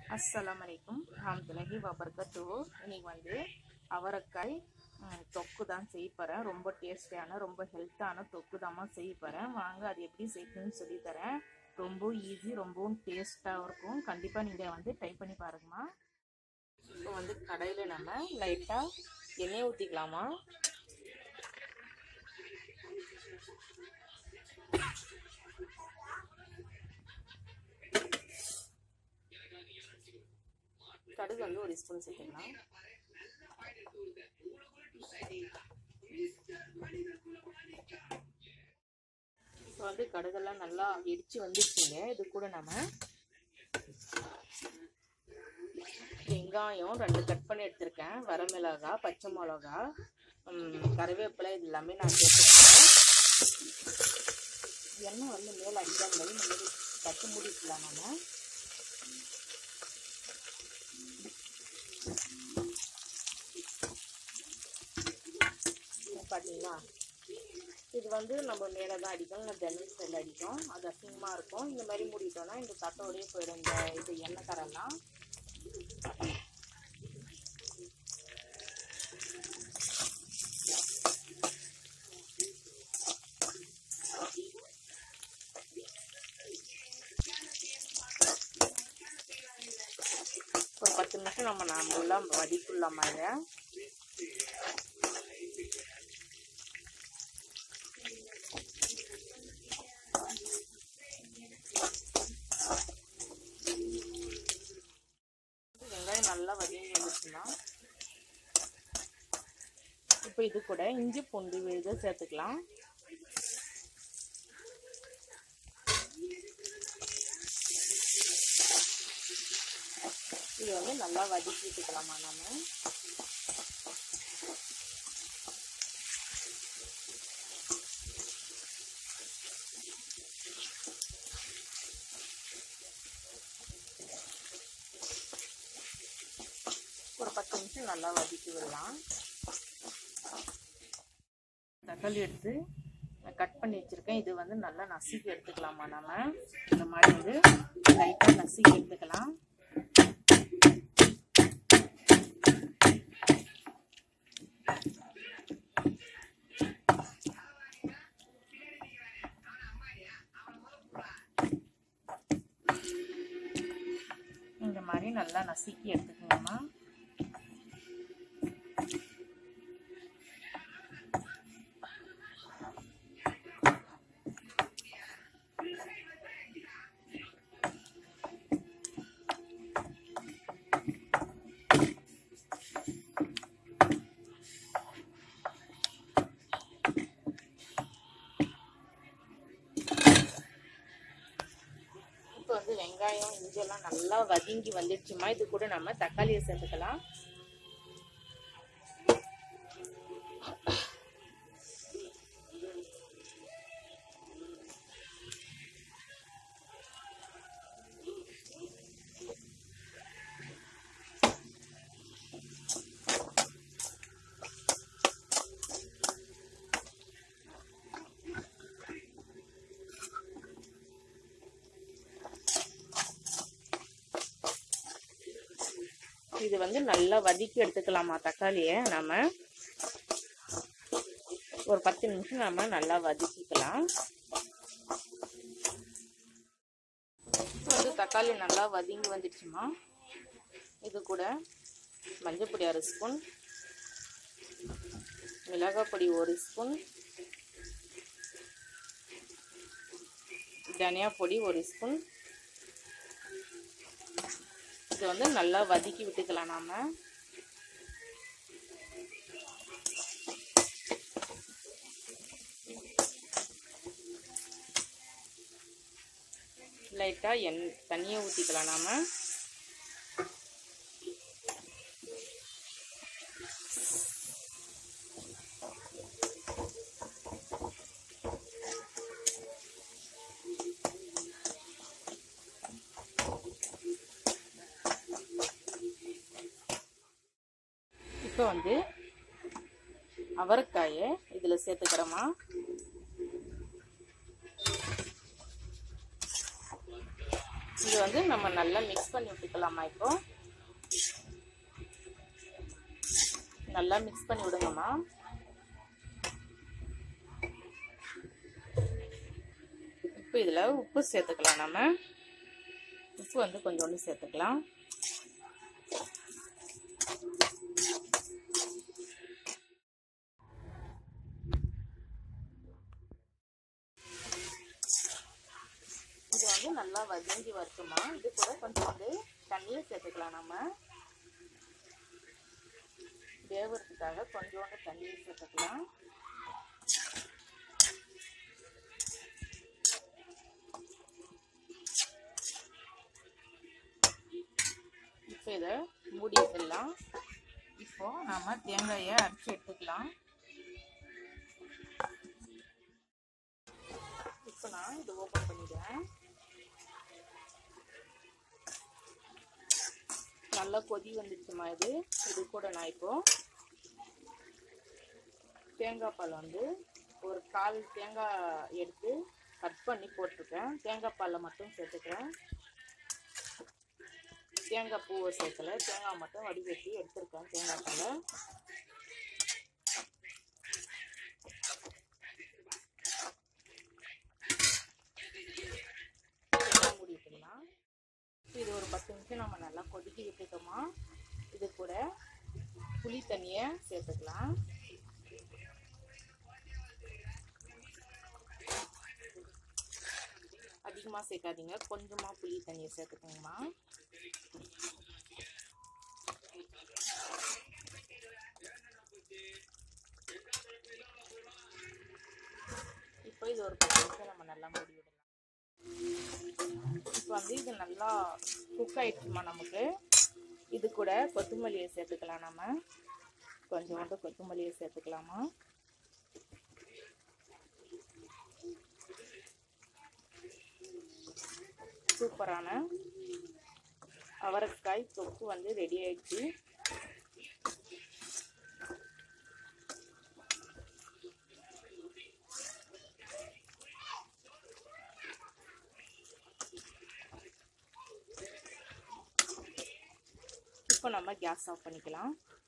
அஸ்ஸலாம் வலைக்கும் ரஹமத்துல்லாஹி வபர்கத்து இன்னைக்கு வந்து அவரைக்காய் ம், தொக்கு தான் செய்ய போகிறேன் ரொம்ப டேஸ்டியான ரொம்ப ஹெல்த்தான தொக்கு தாம்மா செய்ய போகிறேன் வாங்க அது எப்படி செய்யணும்னு சொல்லி தரேன் ரொம்ப ஈஸி ரொம்பவும் டேஸ்ட்டாகவும் இருக்கும் கண்டிப்பாக நீங்கள் வந்து ட்ரை பண்ணி பாருங்கம்மா இப்போ வந்து கடையில் நம்ம லைட்டாக எண்ணெய் ஊற்றிக்கலாமா கடுகு வந்து ஒரு ஸ்பூன் சேர்த்துக்கலாம் இப்போ வந்து கடுகெல்லாம் நல்லா இடிச்சு வந்துருச்சுங்க இது கூட நம்ம வெங்காயம் ரெண்டு கட் பண்ணி எடுத்திருக்கேன் வரமிளகா பச்சை மிளகா ம், கருவேப்பிலை இது எல்லாமே நான் சேர்த்துருக்கேன் எண்ணெய் வந்து மேலே அடிக்காத மாதிரி நம்ம தட்டு மூடிக்கலாம் நம்ம பார்த்தீங்களா இது வந்து நம்ம மேலே தான் அடிக்கும் இல்லை ஜன்னல் சைடில் அடிக்கும் அது அசிங்கமாக இருக்கும் இந்த மாதிரி மூடிட்டோம்னா இந்த தட்டோடயே போயிடும் இந்த இது எண்ணெய் கரெல்லாம் ஒரு பத்து நிமிஷம் நம்ம நல்லா வடிக்குள்ளாமா இதை வெங்காயம் நல்லா வதங்கி வந்துச்சுன்னா இப்போ இது கூட இஞ்சி பூண்டு விழுத சேர்த்துக்கலாம் இது வந்து நல்லா வதக்கிட்டுக்கலாமா நாம ஒரு பத்து நிமிஷம் நல்லா வதக்கி விடலாம் தக்காளி எடுத்து கட் பண்ணி வச்சுருக்கேன் இது வந்து நல்லா நசுக்கி எடுத்துக்கலாமா நம்ம இந்த மாதிரி வந்து லைட்டாக நசுக்கி எடுத்துக்கலாம் இந்த மாதிரி நல்லா நசுக்கி எடுத்துக்கணுமா இப்போ வந்து வெங்காயம் இஞ்செல்லாம் நல்லா வதங்கி வந்துடுச்சுமா இது கூட நம்ம தக்காளியை சேர்த்துக்கலாம் இது வந்து நல்லா வதக்கி எடுத்துக்கலாமா தக்காளியை நம்ம ஒரு பத்து நிமிஷம் நம்ம நல்லா வதக்கிக்கலாம் இப்போ வந்து தக்காளி நல்லா வதங்கி வந்துடுச்சுமா இது கூட மஞ்சள் பொடி அரை ஸ்பூன் மிளகாய் பொடி ஒரு ஸ்பூன் தனியா பொடி ஒரு ஸ்பூன் இது வந்து நல்லா வதக்கி விட்டுக்கலாம் நாம லைட்டா எண் தண்ணியை ஊற்றிக்கலாம் நாம இப்போ வந்து அவரைக்காயை இதில் சேர்த்துக்கிறோமா இது வந்து நம்ம நல்லா மிக்ஸ் பண்ணி விட்டுக்கலாமா இப்போ நல்லா மிக்ஸ் பண்ணி விடுங்கம்மா இப்போ இதில் உப்பு சேர்த்துக்கலாம் நம்ம உப்பு வந்து கொஞ்சோண்டு சேர்த்துக்கலாம் இது வந்து நல்லா வதங்கி வரட்டுமா இது கூட கொஞ்சோண்டு தண்ணியை சேர்த்துக்கலாம் நம்ம வேவறதுக்காக கொஞ்சோண்டு தண்ணியை சேர்த்துக்கலாம் இப்போ இதை மூடி வச்சிடலாம் இப்போ நாம தேங்காயை அரைச்சி எடுத்துக்கலாம் இப்போ நான் இது ஓப்பன் பண்ணிக்கிறேன் நல்லா கொதி வந்துச்சுமா இது இது கூட நான் இப்போ தேங்காய் பால் வந்து ஒரு கால் தேங்காய் எடுத்து கட் பண்ணி போட்டிருக்கேன் தேங்காய் பாலை மட்டும் சேர்த்துக்கிறேன் தேங்காய் பூவை சேர்க்கல தேங்காய் மட்டும் வடிகட்டி எடுத்திருக்கேன் தேங்காய் பாலை தேங்காய் மூடி விட்டுக்கலாம் இது ஒரு பத்து நிமிஷம் நம்ம நல்லா கொதிக்க விட்டுட்டோமா இது கூட புளி தண்ணியை சேர்த்துக்கலாம் அதிகமாக சேர்க்காதீங்க கொஞ்சமாக புளி தண்ணியை சேர்த்துக்கோங்கம்மா இப்போ இது ஒரு பத்து நிமிஷம் நம்ம நல்லா மூடி விடலாம் இப்போ வந்து இது நல்லா குக் ஆயிடுச்சுமா நமக்கு இது கூட கொத்தமல்லியை சேர்த்துக்கலாம் நம்ம கொஞ்சோண்டு கொத்தமல்லியை சேர்த்துக்கலாமா சூப்பரான அவரைக்காய் தொக்கு வந்து ரெடி ஆயிடுச்சு இப்போ நம்ம கேஸ் ஆஃப் பண்ணிக்கலாம்